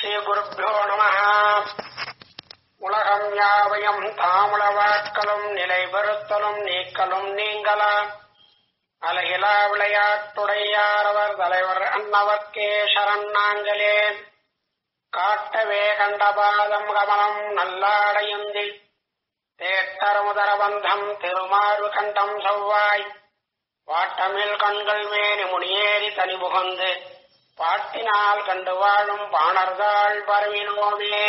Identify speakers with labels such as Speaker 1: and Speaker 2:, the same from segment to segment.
Speaker 1: ஸ்ரீகுருப்போ நம உலகம் யாவையும் தாமுளவாக்கலும் நிலைபெறுத்தலும் நீக்கலும் நீங்கலாம் அலகிலா விளையாட்டுடையாரவர் தலைவர் அன்னவர்க்கே சரணாஞ்சலே காட்டவே கண்டபாதம் கமலம் நல்லாடையுந்தி தேட்டரமுதரபந்தம் திருமாறு கண்டம் செவ்வாய் வாட்டமில் கண்கள் மேனி முனியேறி தனி புகுந்து பாட்டினால் கண்டு வாழும் பாணர்தாள் பரவினோமே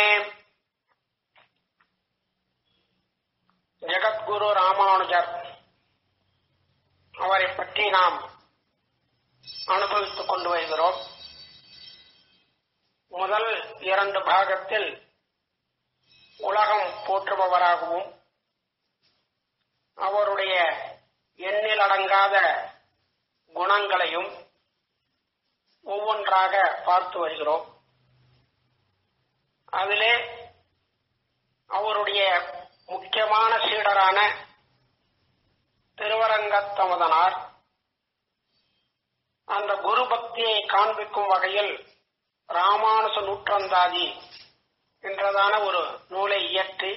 Speaker 1: ஜெகத்குரு ராமானுஜர் அவரை பற்றி நாம் அனுபவித்துக் கொண்டு வருகிறோம் முதல் இரண்டு பாகத்தில் உலகம் போற்றுபவராகவும் அவருடைய எண்ணில் அடங்காத குணங்களையும் ஒவ்வொன்றாக பார்த்து வருகிறோம் அதிலே அவருடைய முக்கியமான சீடரான திருவரங்கத்தமதனார் அந்த குரு பக்தியை காண்பிக்கும் வகையில் ராமானுச நூற்றந்தாதி என்றதான ஒரு நூலை இயற்றி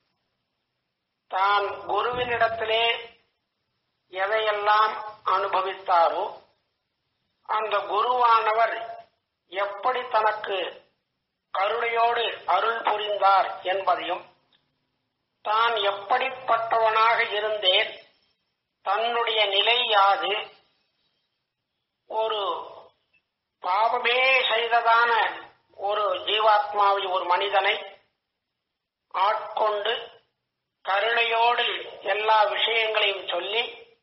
Speaker 1: தான் குருவினிடத்திலே எதையெல்லாம் அனுபவித்தாரோ அந்த குருவானவர் எப்படி தனக்கு கருணையோடு அருள் புரிந்தார் என்பதையும் தான் எப்படிப்பட்டவனாக இருந்தேன் தன்னுடைய நிலை யாது ஒரு பாவமே செய்ததான ஒரு ஜீவாத்மாவை ஒரு மனிதனை ஆட்கொண்டு கருணையோடு எல்லா விஷயங்களையும் சொல்லி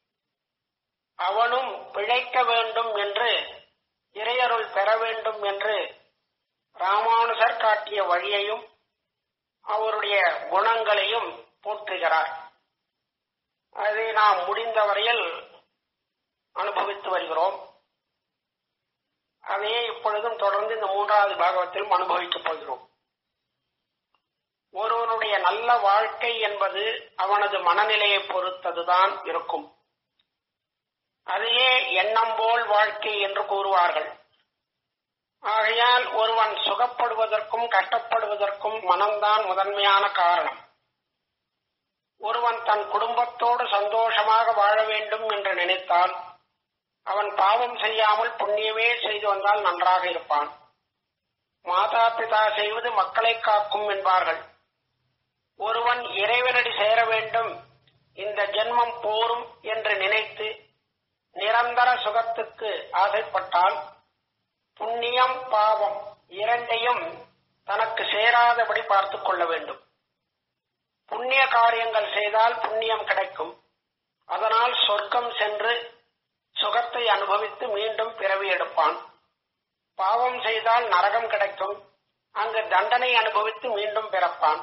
Speaker 1: அவனும் பிழைக்க வேண்டும் என்று இறையருள் பெற வேண்டும் என்று ராமானுஜர் காட்டிய வழியையும் அவருடைய குணங்களையும் போற்றுகிறார் அதை நாம் முடிந்த வரையில் அனுபவித்து வருகிறோம் அதையே இப்பொழுதும் தொடர்ந்து இந்த மூன்றாவது பாகவத்திலும் அனுபவிக்கப் போகிறோம் ஒருவனுடைய நல்ல வாழ்க்கை என்பது அவனது மனநிலையை பொறுத்ததுதான் இருக்கும் அதையே எண்ணம் போல் வாழ்க்கை என்று கூறுவார்கள் ஆகையால் ஒருவன் சுகப்படுவதற்கும் கஷ்டப்படுவதற்கும் மனம்தான் முதன்மையான காரணம் ஒருவன் தன் குடும்பத்தோடு சந்தோஷமாக வாழ வேண்டும் என்று நினைத்தால் அவன் பாவம் செய்யாமல் புண்ணியமே செய்து வந்தால் நன்றாக இருப்பான் மாதா பிதா செய்வது மக்களை காக்கும் என்பார்கள் ஒருவன் இறைவனடி சேர வேண்டும் இந்த ஜென்மம் போரும் என்று நினைத்து நிரந்தர சுகத்துக்கு ஆசைப்பட்டால் புண்ணியம் பாவம் இரண்டையும் தனக்கு சேராதபடி பார்த்துக் கொள்ள வேண்டும் புண்ணிய காரியங்கள் செய்தால் புண்ணியம் கிடைக்கும் அதனால் சொர்க்கம் சென்று சுகத்தை அனுபவித்து மீண்டும் பிறவி எடுப்பான் பாவம் செய்தால் நரகம் கிடைக்கும் அங்கு தண்டனை அனுபவித்து மீண்டும் பிறப்பான்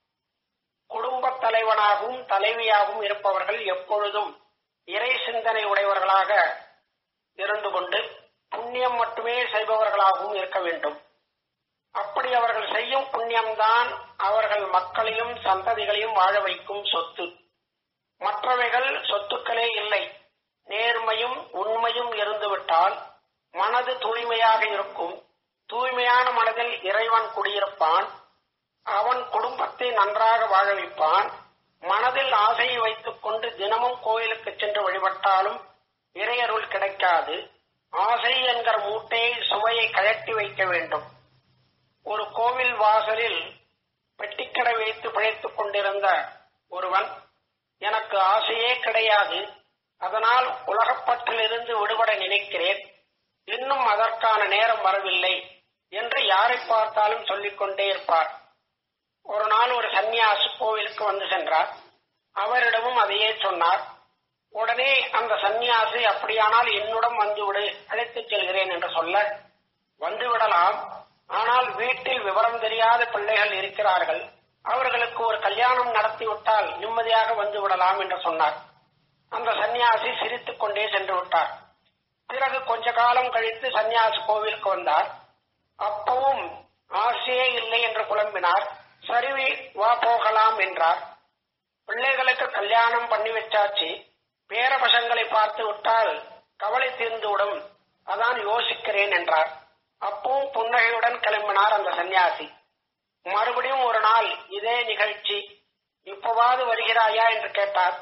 Speaker 1: குடும்பத் தலைவனாகவும் தலைவியாகவும் இருப்பவர்கள் எப்பொழுதும் இறை சிந்தனை உடையவர்களாக இருந்து கொண்டு புண்ணியம் மட்டுமே செய்பவர்களாகவும் இருக்க வேண்டும் அப்படி அவர்கள் செய்யும் புண்ணியம்தான் அவர்கள் மக்களையும் சந்ததிகளையும் வாழ வைக்கும் சொத்து மற்றவைகள் சொத்துக்களே இல்லை நேர்மையும் உண்மையும் இருந்துவிட்டால் மனது தூய்மையாக இருக்கும் தூய்மையான மனதில் இறைவன் குடியிருப்பான் அவன் குடும்பத்தை நன்றாக வாழ வைப்பான் மனதில் ஆசையை வைத்துக் கொண்டு தினமும் கோயிலுக்கு சென்று வழிபட்டாலும் இறையருள் கிடைக்காது ஆசை என்கிற மூட்டையை சுவையை கழட்டி வைக்க வேண்டும் ஒரு கோவில் வாசலில் பெட்டிக்கடை வைத்து பிழைத்துக் கொண்டிருந்த ஒருவன் எனக்கு ஆசையே கிடையாது அதனால் உலகப்பற்றிலிருந்து விடுபட நினைக்கிறேன் இன்னும் அதற்கான நேரம் வரவில்லை என்று யாரை பார்த்தாலும் சொல்லிக் கொண்டே இருப்பார் ஒரு நாள் ஒரு சன்னியாசி கோவிலுக்கு வந்து சென்றார் அவரிடமும் அதையே சொன்னார் உடனே அந்த சன்னியாசி அப்படியானால் என்னுடன் வந்துவிடு அழைத்துச் செல்கிறேன் என்று சொல்ல வந்துவிடலாம் ஆனால் வீட்டில் விவரம் தெரியாத பிள்ளைகள் இருக்கிறார்கள் அவர்களுக்கு ஒரு கல்யாணம் நடத்திவிட்டால் நிம்மதியாக வந்து விடலாம் என்று சொன்னார் அந்த சன்னியாசி சிரித்துக் கொண்டே சென்று விட்டார் பிறகு கொஞ்ச காலம் கழித்து சன்னியாசி கோவிலுக்கு வந்தார் அப்பவும் ஆசையே இல்லை என்று புலம்பினார் சரி வா போகலாம் என்றார் பிள்ளைகளுக்கு கல்யாணம் பண்ணி வச்சாச்சு பேர பசங்களை பார்த்து விட்டால் கவலை தீர்ந்துவிடும் அதான் யோசிக்கிறேன் என்றார் அப்பவும் புன்னகையுடன் கிளம்பினார் அந்த சன்னியாசி மறுபடியும் ஒரு நாள் இதே நிகழ்ச்சி இப்பவாது வருகிறாயா என்று கேட்டார்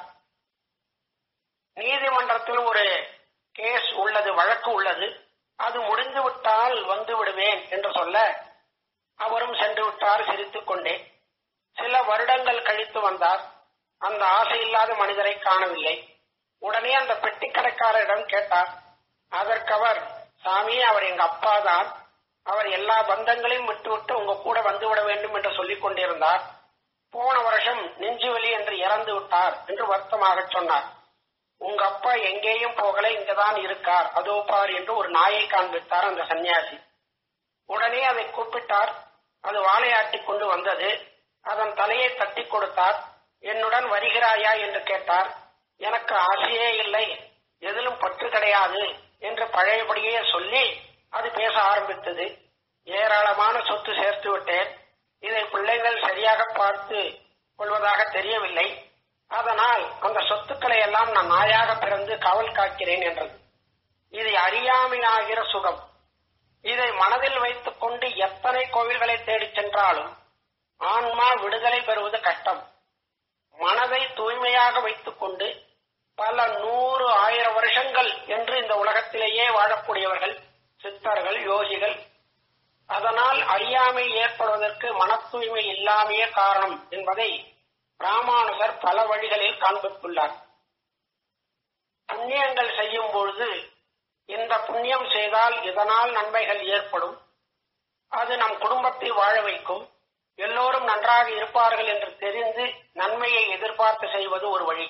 Speaker 1: நீதிமன்றத்தில் ஒரு கேஸ் உள்ளது வழக்கு உள்ளது அது முடிந்து விட்டால் வந்து விடுவேன் என்று சொல்ல அவரும் சென்று விட்டார் சிரித்துக் கொண்டே சில வருடங்கள் கழித்து வந்தார் அந்த ஆசையில்லாத மனிதரை காணவில்லை உடனே அந்த பெட்டி கடைக்காரரிடம் கேட்டார் அதற்கு அவர் சாமி அவர் எங்க அப்பா தான் அவர் எல்லா பந்தங்களையும் விட்டுவிட்டு உங்க கூட வந்து விட வேண்டும் என்று சொல்லிக் கொண்டிருந்தார் போன வருஷம் நெஞ்சுவலி என்று இறந்து விட்டார் என்று வருத்தமாக சொன்னார் உங்க அப்பா எங்கேயும் போகல இங்கதான் இருக்கார் அதோ பார் என்று ஒரு நாயை காண்பித்தார் அந்த சன்னியாசி உடனே அதை கூப்பிட்டார் அது வாழையாட்டி கொண்டு வந்தது அதன் தலையை தட்டி கொடுத்தார் என்னுடன் வருகிறாயா என்று கேட்டார் எனக்கு ஆசையே இல்லை எதிலும் பற்று கிடையாது என்று பழையபடியே சொல்லி அது பேச ஆரம்பித்தது ஏராளமான சொத்து சேர்த்து விட்டேன் இதை பிள்ளைகள் சரியாக பார்த்து கொள்வதாக தெரியவில்லை அதனால் அந்த சொத்துக்களை எல்லாம் நான் நாயாக பிறந்து காவல் காக்கிறேன் என்றது இது அறியாமையாகிற சுகம் இதை மனதில் வைத்துக் கொண்டு எத்தனை கோவில்களை தேடிச் சென்றாலும் ஆன்மா விடுதலை பெறுவது கஷ்டம் மனதை தூய்மையாக வைத்துக் கொண்டு பல நூறு ஆயிரம் வருஷங்கள் என்று இந்த உலகத்திலேயே வாழக்கூடியவர்கள் சித்தர்கள் யோகிகள் அதனால் அறியாமை ஏற்படுவதற்கு மன தூய்மை இல்லாமையே காரணம் என்பதை ராமானுஜர் பல வழிகளில் காண்பித்துள்ளார் புண்ணியங்கள் செய்யும் பொழுது இந்த புண்ணியம் செய்தால் இதனால் நன்மைகள் ஏற்படும் அது நம் குடும்பத்தை வாழ வைக்கும் எல்லோரும் நன்றாக இருப்பார்கள் என்று தெரிந்து நன்மையை எதிர்பார்த்து செய்வது ஒரு வழி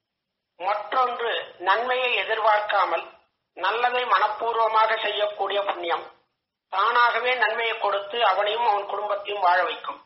Speaker 1: மற்றொன்று நன்மையை எதிர்பார்க்காமல் நல்லதை மனப்பூர்வமாக செய்யக்கூடிய புண்ணியம் தானாகவே நன்மையை கொடுத்து அவனையும் அவன் குடும்பத்தையும் வாழ வைக்கும்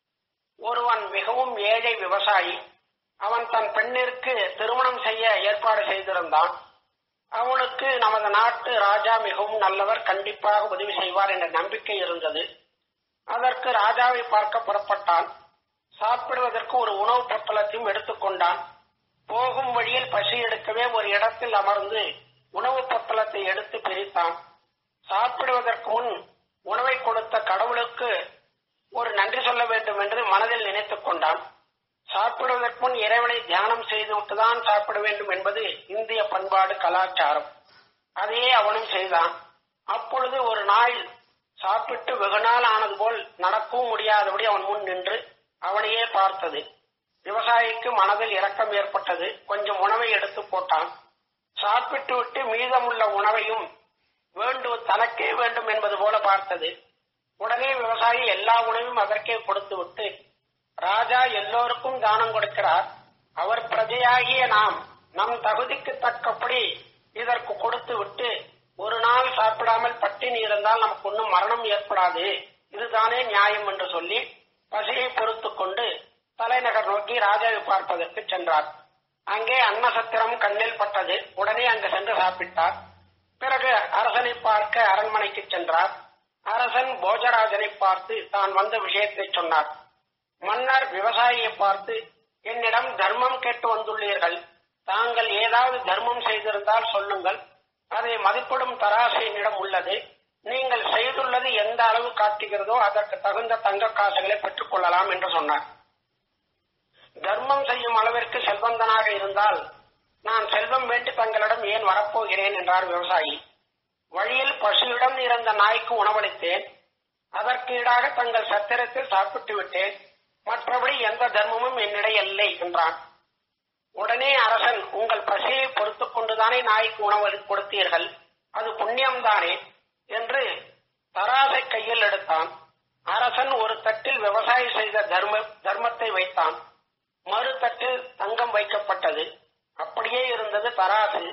Speaker 1: ஒருவன் மிகவும் ஏழை விவசாயி அவன் தன் பெண்ணிற்கு திருமணம் செய்ய ஏற்பாடு செய்திருந்தான் அவனுக்கு நமது நாட்டு ராஜா மிகவும் நல்லவர் கண்டிப்பாக உதவி செய்வார் என்ற நம்பிக்கை இருந்தது அதற்கு ராஜாவை பார்க்க புறப்பட்டான் சாப்பிடுவதற்கு ஒரு உணவு பொட்டலத்தையும் எடுத்துக்கொண்டான் போகும் வழியில் பசி எடுக்கவே ஒரு இடத்தில் அமர்ந்து உணவு பொட்டலத்தை எடுத்து பிரித்தான் சாப்பிடுவதற்கு முன் உணவை கொடுத்த கடவுளுக்கு ஒரு நன்றி சொல்ல வேண்டும் என்று மனதில் நினைத்துக் கொண்டான் சாப்பிடுவதற்கு முன் இறைவனை தியானம் செய்துவிட்டுதான் சாப்பிட வேண்டும் என்பது இந்திய பண்பாடு கலாச்சாரம் அதையே அவனும் செய்தான் அப்பொழுது ஒரு நாள் சாப்பிட்டு வெகு நாள் ஆனது போல் நடக்கவும் முடியாதபடி அவன் முன் நின்று அவனையே பார்த்தது விவசாயிக்கு மனதில் இரக்கம் ஏற்பட்டது கொஞ்சம் உணவை எடுத்து போட்டான் சாப்பிட்டு விட்டு மீதமுள்ள உணவையும் வேண்டு தனக்கே வேண்டும் என்பது போல பார்த்தது உடனே விவசாயி எல்லா உணவையும் அதற்கே கொடுத்து விட்டு ராஜா எல்லோருக்கும் தானம் கொடுக்கிறார் அவர் பிரஜையாகிய நாம் நம் தகுதிக்கு தக்கபடி இதற்கு கொடுத்து விட்டு ஒரு நாள் சாப்பிடாமல் பட்டினி இருந்தால் நமக்கு ஒன்றும் மரணம் ஏற்படாது இதுதானே நியாயம் என்று சொல்லி பசியை பொறுத்துக் கொண்டு தலைநகர் நோக்கி ராஜாவை பார்ப்பதற்கு சென்றார் அங்கே அன்னசத்திரம் கண்ணில் பட்டது உடனே அங்கு சென்று சாப்பிட்டார் பிறகு அரசனை பார்க்க அரண்மனைக்கு சென்றார் அரசன் போஜராஜனை பார்த்து தான் வந்த விஷயத்தை சொன்னார் மன்னர் விவசாயியை பார்த்து என்னிடம் தர்மம் கேட்டு வந்துள்ளீர்கள் தாங்கள் ஏதாவது தர்மம் செய்திருந்தால் சொல்லுங்கள் அதை மதிப்பிடும் தராசு என்னிடம் உள்ளது நீங்கள் செய்துள்ளது எந்த அளவு காட்டுகிறதோ அதற்கு தகுந்த தங்க காசுகளை பெற்றுக் கொள்ளலாம் என்று சொன்னார் தர்மம் செய்யும் அளவிற்கு செல்வந்தனாக இருந்தால் நான் செல்வம் வேண்டி தங்களிடம் ஏன் வரப்போகிறேன் என்றார் விவசாயி வழியில் பசுவிடம் இருந்த நாய்க்கு உணவளித்தேன் அதற்கு ஈடாக தங்கள் சத்திரத்தில் சாப்பிட்டு விட்டேன் மற்றபடி எந்த தர்மமும் என்னிடம் இல்லை என்றான் உடனே அரசன் உங்கள் பசியை பொறுத்துக் கொண்டுதானே நாய்க்கு உணவு கொடுத்தீர்கள் அது புண்ணியம்தானே என்று தராசை கையில் எடுத்தான் அரசன் ஒரு தட்டில் விவசாயி செய்த தர்ம தர்மத்தை வைத்தான் மறு தட்டில் தங்கம் வைக்கப்பட்டது அப்படியே இருந்தது தராசு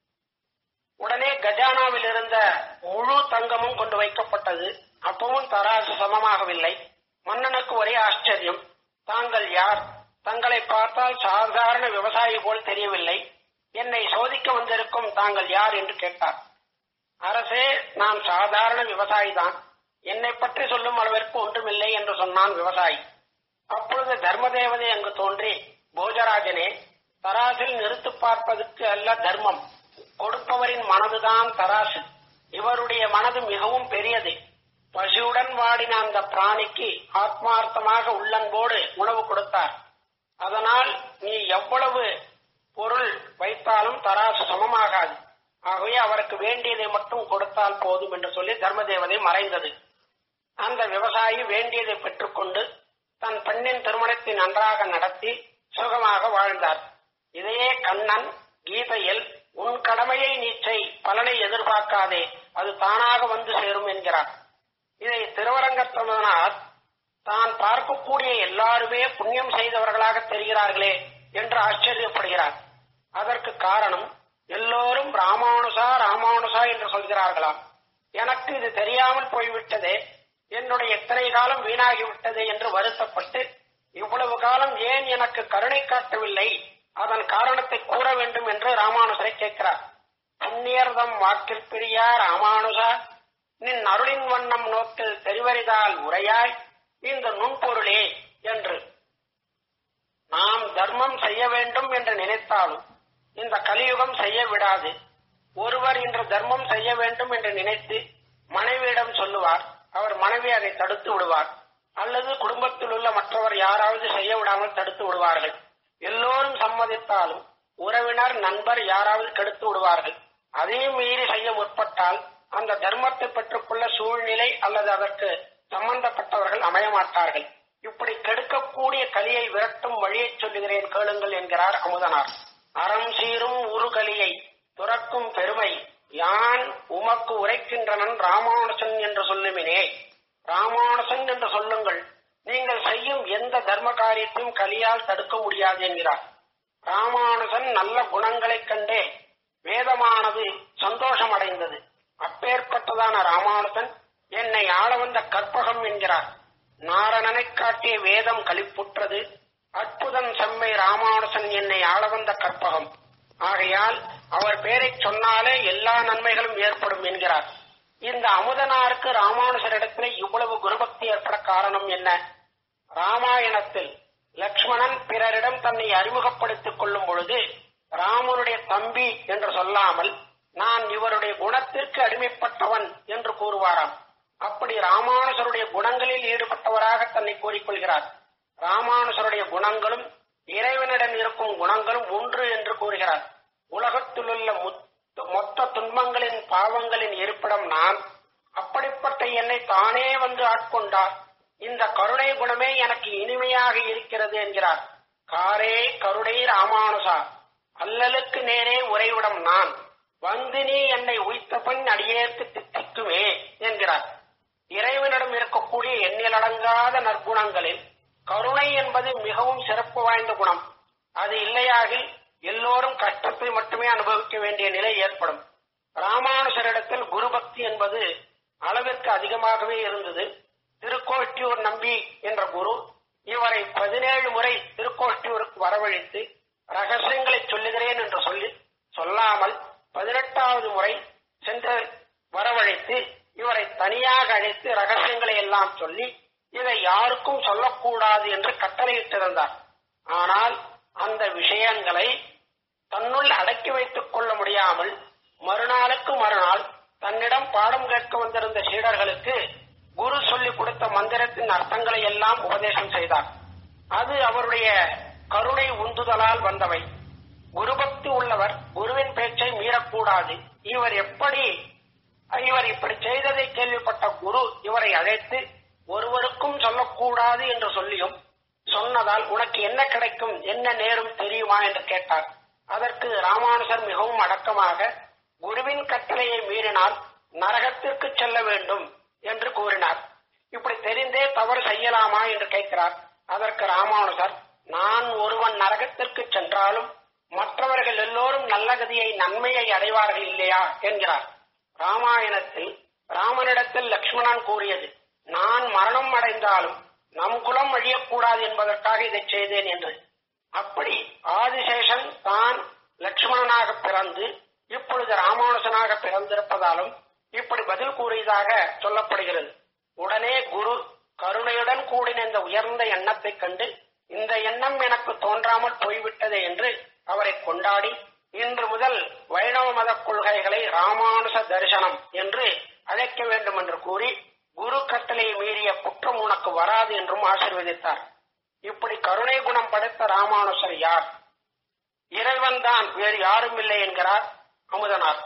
Speaker 1: உடனே கஜானாவில் இருந்த முழு தங்கமும் கொண்டு வைக்கப்பட்டது அப்பவும் தராசு சமமாகவில்லை மன்னனுக்கு ஒரே ஆச்சரியம் தாங்கள் யார் தங்களை பார்த்தால் சாதாரண விவசாயி போல் தெரியவில்லை என்னை சோதிக்க வந்திருக்கும் தாங்கள் யார் என்று கேட்டார் அரசே நான் சாதாரண விவசாயிதான் என்னை பற்றி சொல்லும் அளவிற்கு ஒன்றுமில்லை என்று சொன்னான் விவசாயி அப்பொழுது தர்மதேவதை அங்கு தோன்றி போஜராஜனே தராசில் நிறுத்து பார்ப்பதற்கு அல்ல தர்மம் கொடுப்பவரின் மனதுதான் தராசு இவருடைய மனது மிகவும் பெரியது பசியுடன் வாடின அந்த பிராணிக்கு ஆத்மார்த்தமாக உள்ளன்போடு உணவு கொடுத்தார் அதனால் நீ எவ்வளவு பொருள் வைத்தாலும் தராசு சமமாகாது ஆகவே அவருக்கு வேண்டியதை மட்டும் கொடுத்தால் போதும் என்று சொல்லி தர்மதேவதை மறைந்தது அந்த விவசாயி வேண்டியதை பெற்றுக்கொண்டு தன் பெண்ணின் திருமணத்தை நன்றாக நடத்தி சுகமாக வாழ்ந்தார் இதையே கண்ணன் கீதையில் உன் கடமையை நீ செய் பலனை எதிர்பார்க்காதே அது தானாக வந்து சேரும் என்கிறார் இதை திருவரங்கத்தமனார் தான் பார்க்கக்கூடிய எல்லாருமே புண்ணியம் செய்தவர்களாக தெரிகிறார்களே என்று ஆச்சரியப்படுகிறார் அதற்கு காரணம் எல்லோரும் ராமானுசா ராமானுசா என்று சொல்கிறார்களாம் எனக்கு இது தெரியாமல் போய்விட்டதே என்னுடைய எத்தனை காலம் வீணாகிவிட்டது என்று வருத்தப்பட்டு இவ்வளவு காலம் ஏன் எனக்கு கருணை காட்டவில்லை அதன் காரணத்தை கூற வேண்டும் என்று ராமானுசரை கேட்கிறார் புண்ணியர்தம் வாக்கில் பிரியா ராமானுசா நின் அருளின் வண்ணம் நோக்கில் தெரிவறிதால் உரையாய் இந்த நுண்பொருளே என்று நாம் தர்மம் செய்ய வேண்டும் என்று நினைத்தாலும் இந்த கலியுகம் செய்ய விடாது ஒருவர் இன்று தர்மம் செய்ய வேண்டும் என்று நினைத்து மனைவியிடம் சொல்லுவார் அவர் மனைவி அதை தடுத்து விடுவார் அல்லது குடும்பத்தில் உள்ள மற்றவர் யாராவது செய்ய விடாமல் தடுத்து விடுவார்கள் எல்லோரும் சம்மதித்தாலும் உறவினர் நண்பர் யாராவது கெடுத்து விடுவார்கள் அதையும் மீறி செய்ய முற்பட்டால் அந்த தர்மத்தை பெற்றுக்கொள்ள சூழ்நிலை அல்லது அதற்கு சம்பந்தப்பட்டவர்கள் அமைய மாட்டார்கள் இப்படி கெடுக்கக்கூடிய கலியை விரட்டும் வழியை சொல்லுகிறேன் கேளுங்கள் என்கிறார் அமுதனார் அறம் சீரும் உரு கலியை துறக்கும் பெருமை யான் உமக்கு உரைக்கின்றனன் ராமானுசன் என்று சொல்லுமினே ராமானுசன் என்று சொல்லுங்கள் நீங்கள் செய்யும் எந்த தர்ம காரியத்தையும் கலியால் தடுக்க முடியாது என்கிறார் ராமானுசன் நல்ல குணங்களைக் கண்டே வேதமானது சந்தோஷம் அடைந்தது அப்பேற்பட்டதான ராமானுசன் என்னை ஆள வந்த கற்பகம் என்கிறார் நாரணனை காட்டிய வேதம் களிப்புற்றது அற்புதம் செம்மை ராமானுசன் என்னை ஆள வந்த கற்பகம் ஆகையால் அவர் பெயரை சொன்னாலே எல்லா நன்மைகளும் ஏற்படும் என்கிறார் இந்த அமுதனாருக்கு ராமானுசரிடத்தில் இவ்வளவு குருபக்தி ஏற்பட காரணம் என்ன ராமாயணத்தில் லக்ஷ்மணன் பிறரிடம் தன்னை அறிமுகப்படுத்திக் கொள்ளும் பொழுது ராமனுடைய தம்பி என்று சொல்லாமல் நான் இவருடைய குணத்திற்கு அடிமைப்பட்டவன் என்று கூறுவாராம் அப்படி ராமானுசருடைய குணங்களில் ஈடுபட்டவராக தன்னை கூறிக்கொள்கிறார் ராமானுசருடைய குணங்களும் இறைவனிடம் இருக்கும் குணங்களும் ஒன்று என்று கூறுகிறார் உலகத்திலுள்ள முத்த- மொத்த துன்பங்களின் பாவங்களின் இருப்பிடம் நான் அப்படிப்பட்ட என்னை தானே வந்து ஆட்கொண்டார் இந்த கருணை குணமே எனக்கு இனிமையாக இருக்கிறது என்கிறார் காரே கருணை ராமானுசா அல்லலுக்கு நேரே உறைவிடம் நான் வந்து நீ என்னை உய்த்த பின் அடியேற்கு தித்திக்குமே என்கிறார் இறைவனிடம் இருக்கக்கூடிய எண்ணிலடங்காத நற்குணங்களில் கருணை என்பது மிகவும் சிறப்பு வாய்ந்த குணம் அது இல்லையாகில் எல்லோரும் கஷ்டத்தை மட்டுமே அனுபவிக்க வேண்டிய நிலை ஏற்படும் ராமானுசரிடத்தில் குரு பக்தி என்பது அளவிற்கு அதிகமாகவே இருந்தது திருக்கோஷ்டியூர் நம்பி என்ற குரு இவரை பதினேழு முறை திருக்கோஷ்டியூருக்கு வரவழைத்து ரகசியங்களை சொல்லுகிறேன் என்று சொல்லி சொல்லாமல் பதினெட்டாவது முறை சென்று வரவழைத்து இவரை தனியாக அழைத்து ரகசியங்களை எல்லாம் சொல்லி இதை யாருக்கும் சொல்லக்கூடாது என்று கட்டளையிட்டிருந்தார் ஆனால் அந்த விஷயங்களை தன்னுள் அடக்கி வைத்துக் கொள்ள முடியாமல் மறுநாளுக்கு மறுநாள் தன்னிடம் பாடம் கேட்க வந்திருந்த சீடர்களுக்கு குரு சொல்லிக் கொடுத்த மந்திரத்தின் அர்த்தங்களை எல்லாம் உபதேசம் செய்தார் அது அவருடைய கருணை உந்துதலால் வந்தவை குருபக்தி உள்ளவர் குருவின் பேச்சை மீறக்கூடாது இவர் எப்படி இவர் இப்படி செய்ததை கேள்விப்பட்ட குரு இவரை அழைத்து ஒருவருக்கும் சொல்லக்கூடாது என்று சொல்லியும் சொன்னதால் உனக்கு என்ன கிடைக்கும் என்ன நேரும் தெரியுமா என்று கேட்டார் அதற்கு ராமானுஜர் மிகவும் அடக்கமாக குருவின் கட்டளையை மீறினால் நரகத்திற்கு செல்ல வேண்டும் என்று கூறினார் இப்படி தெரிந்தே தவறு செய்யலாமா என்று கேட்கிறார் அதற்கு ராமானுஜர் நான் ஒருவன் நரகத்திற்கு சென்றாலும் மற்றவர்கள் எல்லோரும் நல்ல கதியை நன்மையை அடைவார்கள் இல்லையா என்கிறார் ராமாயணத்தில் ராமனிடத்தில் லக்ஷ்மணன் கூறியது நான் மரணம் அடைந்தாலும் நம் குலம் அழியக்கூடாது என்பதற்காக இதை செய்தேன் என்று அப்படி ஆதிசேஷன் தான் லக்ஷ்மணனாக பிறந்து இப்பொழுது ராமானுஜனாக பிறந்திருப்பதாலும் இப்படி பதில் கூறியதாக சொல்லப்படுகிறது உடனே குரு கருணையுடன் கூடின இந்த உயர்ந்த எண்ணத்தைக் கண்டு இந்த எண்ணம் எனக்கு தோன்றாமல் போய்விட்டதே என்று அவரை கொண்டாடி இன்று முதல் வைணவ மத கொள்கைகளை ராமானுஜ தரிசனம் என்று அழைக்க வேண்டும் என்று கூறி குரு கட்டளையை மீறிய குற்றம் உனக்கு வராது என்றும் ஆசீர்வதித்தார் இப்படி கருணை குணம் படைத்த ராமானுசர் யார் இறைவன் தான் வேறு யாரும் இல்லை என்கிறார் அமுதனார்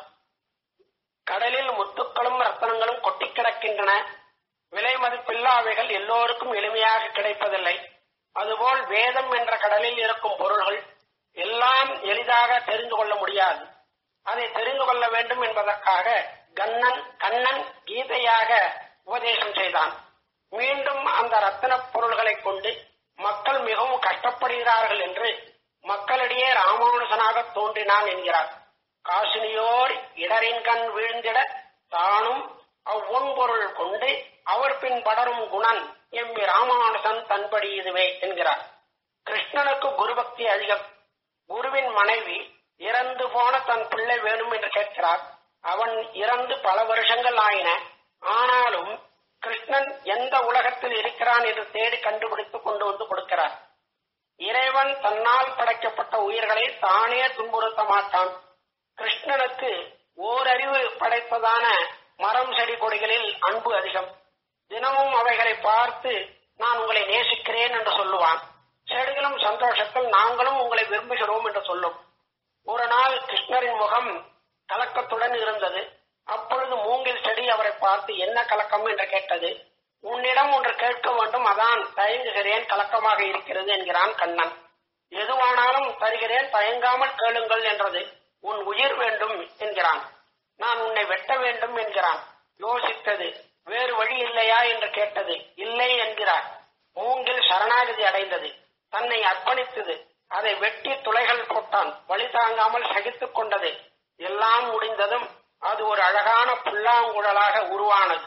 Speaker 1: கடலில் முத்துக்களும் ரத்தனங்களும் கொட்டி கிடக்கின்றன விலை மதிப்பில்லா அவைகள் எல்லோருக்கும் எளிமையாக கிடைப்பதில்லை அதுபோல் வேதம் என்ற கடலில் இருக்கும் பொருள்கள் எல்லாம் எளிதாக தெரிந்து கொள்ள முடியாது அதை தெரிந்து கொள்ள வேண்டும் என்பதற்காக கண்ணன் கண்ணன் கீதையாக உபதேசம் செய்தான் மீண்டும் அந்த ரத்தின பொருள்களை கொண்டு மக்கள் மிகவும் கஷ்டப்படுகிறார்கள் என்று மக்களிடையே ராமானுஜனாக தோன்றினான் என்கிறார் காசினியோர் இடரின் கண் வீழ்ந்திட தானும் அவ்வொன்பொருள் கொண்டு அவர் பின் படரும் குணன் எம்மி ராமானுஜன் தன்படி இதுவே என்கிறார் கிருஷ்ணனுக்கு குருபக்தி அதிகம் குருவின் மனைவி இறந்து போன தன் பிள்ளை வேணும் என்று கேட்கிறார் அவன் இறந்து பல வருஷங்கள் ஆயின ஆனாலும் கிருஷ்ணன் எந்த உலகத்தில் இருக்கிறான் என்று தேடி கண்டுபிடித்து கொண்டு வந்து கொடுக்கிறார் இறைவன் தன்னால் படைக்கப்பட்ட உயிர்களை தானே துன்புறுத்த மாட்டான் கிருஷ்ணனுக்கு ஓரறிவு படைத்ததான மரம் செடி கொடிகளில் அன்பு அதிகம் தினமும் அவைகளை பார்த்து நான் உங்களை நேசிக்கிறேன் என்று சொல்லுவான் செடிகளும் சந்தோஷத்தில் நாங்களும் உங்களை விரும்புகிறோம் என்று சொல்லும் ஒரு நாள் கிருஷ்ணரின் முகம் கலக்கத்துடன் இருந்தது அப்பொழுது மூங்கில் செடி அவரை பார்த்து என்ன கலக்கம் என்று கேட்டது உன்னிடம் ஒன்று கேட்க வேண்டும் அதான் தயங்குகிறேன் கலக்கமாக இருக்கிறது என்கிறான் கண்ணன் எதுவானாலும் தருகிறேன் தயங்காமல் கேளுங்கள் என்றது உன் உயிர் வேண்டும் என்கிறான் நான் உன்னை வெட்ட வேண்டும் என்கிறான் யோசித்தது வேறு வழி இல்லையா என்று கேட்டது இல்லை என்கிறார் மூங்கில் சரணாகதி அடைந்தது தன்னை அர்ப்பணித்தது அதை வெட்டி துளைகள் போட்டான் வழி தாங்காமல் சகித்துக் கொண்டது எல்லாம் முடிந்ததும் அது ஒரு அழகான புல்லாங்குழலாக உருவானது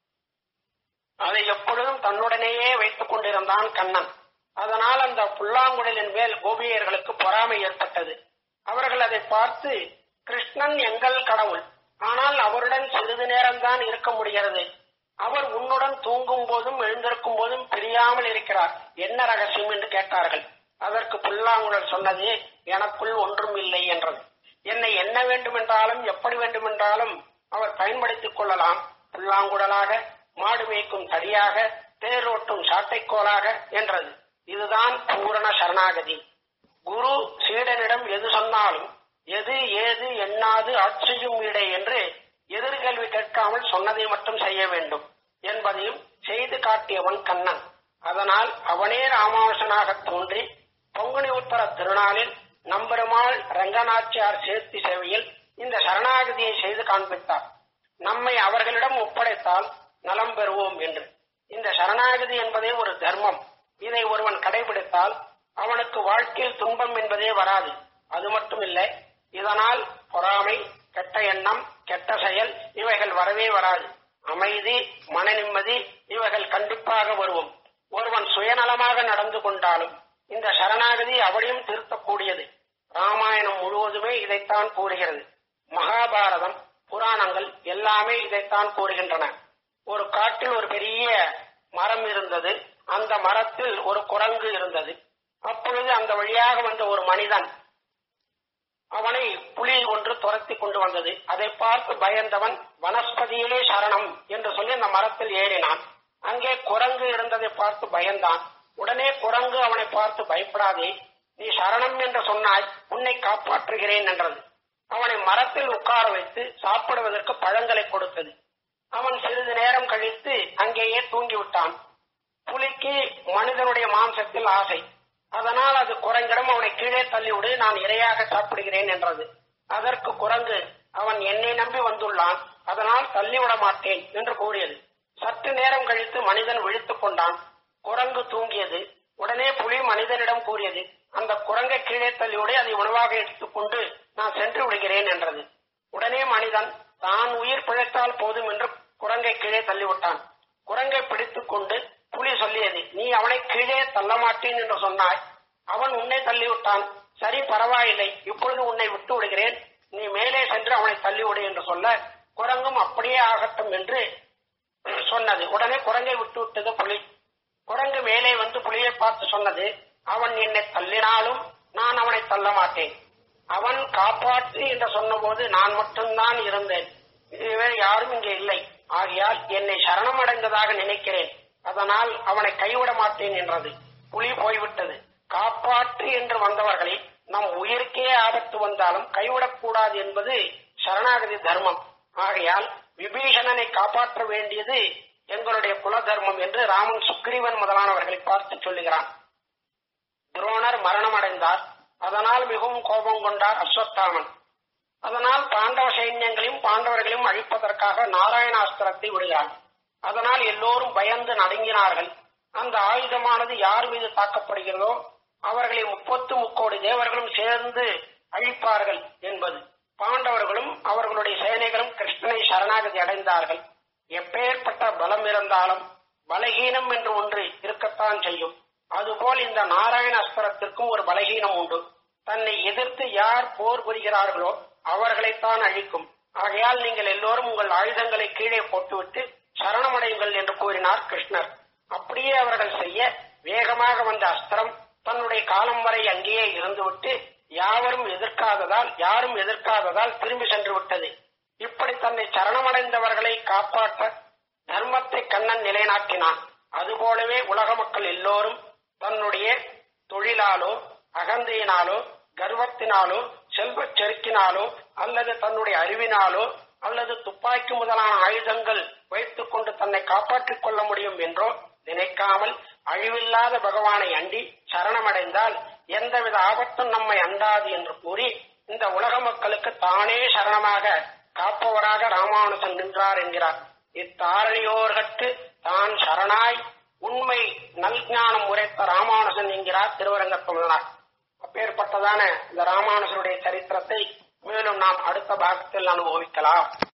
Speaker 1: அதை எப்பொழுதும் தன்னுடனேயே வைத்துக் கொண்டிருந்தான் கண்ணன் அதனால் அந்த புல்லாங்குழலின் மேல் கோபியர்களுக்கு பொறாமை ஏற்பட்டது அவர்கள் அதை பார்த்து கிருஷ்ணன் எங்கள் கடவுள் ஆனால் அவருடன் சிறிது நேரம்தான் இருக்க முடிகிறது அவர் உன்னுடன் தூங்கும் போதும் எழுந்திருக்கும் போதும் பிரியாமல் இருக்கிறார் என்ன ரகசியம் என்று கேட்டார்கள் அதற்கு புல்லாங்குழல் சொன்னது எனக்குள் ஒன்றும் இல்லை என்றது என்னை என்ன வேண்டுமென்றாலும் எப்படி வேண்டுமென்றாலும் அவர் பயன்படுத்திக் கொள்ளலாம் புல்லாங்குழலாக மாடு மேய்க்கும் தடியாக தேரோட்டும் சாட்டைக்கோலாக என்றது இதுதான் பூரண சரணாகதி குரு சீடனிடம் எது சொன்னாலும் எது ஏது எண்ணாது ஆட்சியும் இடை என்று எதிர்கேள்வி கேட்காமல் சொன்னதை மட்டும் செய்ய வேண்டும் என்பதையும் செய்து காட்டியவன் கண்ணன் அதனால் அவனே ராமானுஷனாக தோன்றி பங்குனி உத்தர திருநாளில் நம்பெருமாள் ரங்கநாச்சியார் சேர்த்தி சேவையில் இந்த சரணாகதியை செய்து காண்பித்தார் நம்மை அவர்களிடம் ஒப்படைத்தால் நலம் பெறுவோம் என்று இந்த சரணாகதி என்பதே ஒரு தர்மம் இதை ஒருவன் கடைபிடித்தால் அவனுக்கு வாழ்க்கையில் துன்பம் என்பதே வராது அது மட்டுமில்லை இதனால் பொறாமை கெட்ட எண்ணம் கெட்ட செயல் இவைகள் வரவே வராது அமைதி மன நிம்மதி இவைகள் கண்டிப்பாக வருவோம் ஒருவன் சுயநலமாக நடந்து கொண்டாலும் இந்த சரணாகதி அவளையும் திருத்தக்கூடியது ராமாயணம் முழுவதுமே இதைத்தான் கூறுகிறது மகாபாரதம் புராணங்கள் எல்லாமே இதைத்தான் கூறுகின்றன ஒரு காட்டில் ஒரு பெரிய மரம் இருந்தது அந்த மரத்தில் ஒரு குரங்கு இருந்தது அப்பொழுது அந்த வழியாக வந்த ஒரு மனிதன் அவனை புலி ஒன்று துரத்தி கொண்டு வந்தது அதை பார்த்து பயந்தவன் வனஸ்பதியிலே சரணம் என்று சொல்லி அந்த மரத்தில் ஏறினான் அங்கே குரங்கு இருந்ததை பார்த்து பயந்தான் உடனே குரங்கு அவனை பார்த்து பயப்படாதே நீ சரணம் என்று சொன்னாய் உன்னை காப்பாற்றுகிறேன் என்றது அவனை மரத்தில் உட்கார வைத்து சாப்பிடுவதற்கு பழங்களை கொடுத்தது அவன் சிறிது நேரம் கழித்து அங்கேயே தூங்கிவிட்டான் புலிக்கு மனிதனுடைய மாம்சத்தில் ஆசை அதனால் அது குரங்கிடம் அவனை கீழே தள்ளிவிடு நான் இரையாக சாப்பிடுகிறேன் என்றது அதற்கு குரங்கு அவன் என்னை நம்பி வந்துள்ளான் அதனால் தள்ளிவிட மாட்டேன் என்று கூறியது சற்று நேரம் கழித்து மனிதன் விழித்துக் கொண்டான் குரங்கு தூங்கியது உடனே புலி மனிதனிடம் கூறியது அந்த குரங்கை கீழே தள்ளிவிடு அதை உணவாக எடுத்துக்கொண்டு நான் சென்று விடுகிறேன் என்றது உடனே மனிதன் தான் உயிர் பிழைத்தால் போதும் என்று குரங்கை கீழே தள்ளிவிட்டான் குரங்கை பிடித்துக் கொண்டு புலி சொல்லியது நீ அவனை கீழே தள்ள மாட்டேன் என்று சொன்னாய் அவன் உன்னை தள்ளிவிட்டான் சரி பரவாயில்லை இப்பொழுது உன்னை விட்டு விடுகிறேன் நீ மேலே சென்று அவனை தள்ளிவிடு என்று சொல்ல குரங்கும் அப்படியே ஆகட்டும் என்று சொன்னது உடனே குரங்கை விட்டு விட்டது புலி குரங்கு மேலே வந்து புலியை பார்த்து சொன்னது அவன் என்னை தள்ளினாலும் நான் அவனை தள்ள மாட்டேன் அவன் காப்பாற்று என்று சொன்னபோது நான் மட்டும்தான் இருந்தேன் இதுவே யாரும் இங்கே இல்லை ஆகையால் என்னை சரணமடைந்ததாக நினைக்கிறேன் அதனால் அவனை கைவிட மாட்டேன் என்றது புலி போய்விட்டது காப்பாற்று என்று வந்தவர்களை நம் உயிருக்கே ஆபத்து வந்தாலும் கைவிடக்கூடாது என்பது சரணாகதி தர்மம் ஆகையால் விபீஷணனை காப்பாற்ற வேண்டியது எங்களுடைய குல தர்மம் என்று ராமன் சுக்ரீவன் முதலானவர்களை பார்த்து சொல்லுகிறான் துரோணர் மரணம் அடைந்தார் அதனால் மிகவும் கோபம் கொண்டார் அஸ்வத்தாமன் அதனால் பாண்டவ சைன்யங்களையும் பாண்டவர்களையும் அழிப்பதற்காக நாராயணாஸ்திரத்தை விடுகிறார் அதனால் எல்லோரும் பயந்து நடுங்கினார்கள் அந்த ஆயுதமானது யார் மீது தாக்கப்படுகிறதோ அவர்களை முப்பத்து முக்கோடி தேவர்களும் சேர்ந்து அழிப்பார்கள் என்பது பாண்டவர்களும் அவர்களுடைய சேனைகளும் கிருஷ்ணனை சரணாகதி அடைந்தார்கள் எப்பேற்பட்ட பலம் இருந்தாலும் பலகீனம் என்று ஒன்று இருக்கத்தான் செய்யும் அதுபோல் இந்த நாராயண அஸ்திரத்திற்கும் ஒரு பலகீனம் உண்டு தன்னை எதிர்த்து யார் போர் புரிகிறார்களோ அவர்களைத்தான் அழிக்கும் ஆகையால் நீங்கள் எல்லோரும் உங்கள் ஆயுதங்களை கீழே போட்டுவிட்டு சரணமடையுங்கள் என்று கூறினார் கிருஷ்ணர் அப்படியே அவர்கள் செய்ய வேகமாக வந்த அஸ்திரம் தன்னுடைய காலம் வரை அங்கேயே இருந்துவிட்டு யாவரும் எதிர்க்காததால் யாரும் எதிர்க்காததால் திரும்பி சென்று விட்டது இப்படி தன்னை சரணமடைந்தவர்களை காப்பாற்ற தர்மத்தை கண்ணன் நிலைநாட்டினான் அதுபோலவே உலக மக்கள் எல்லோரும் தன்னுடைய தொழிலாலோ அகந்தையினாலோ கர்வத்தினாலோ செல்வச் செருக்கினாலோ அல்லது தன்னுடைய அறிவினாலோ அல்லது துப்பாக்கி முதலான ஆயுதங்கள் வைத்துக் கொண்டு தன்னை காப்பாற்றிக் கொள்ள முடியும் என்றோ நினைக்காமல் அழிவில்லாத பகவானை அண்டி சரணமடைந்தால் எந்தவித ஆபத்தும் நம்மை அண்டாது என்று கூறி இந்த உலக மக்களுக்கு தானே சரணமாக காப்பவராக ராமானுஜன் நின்றார் என்கிறார் இத்தாரணியோர்கட்டு தான் சரணாய் உண்மை நல்ஞானம் உரைத்த ராமானுஜன் என்கிறார் திருவரங்கத்துள்ளார் அப்பேற்பட்டதான இந்த ராமானுஜனுடைய சரித்திரத்தை மேலும் நாம் அடுத்த பாகத்தில் அனுபவிக்கலாம்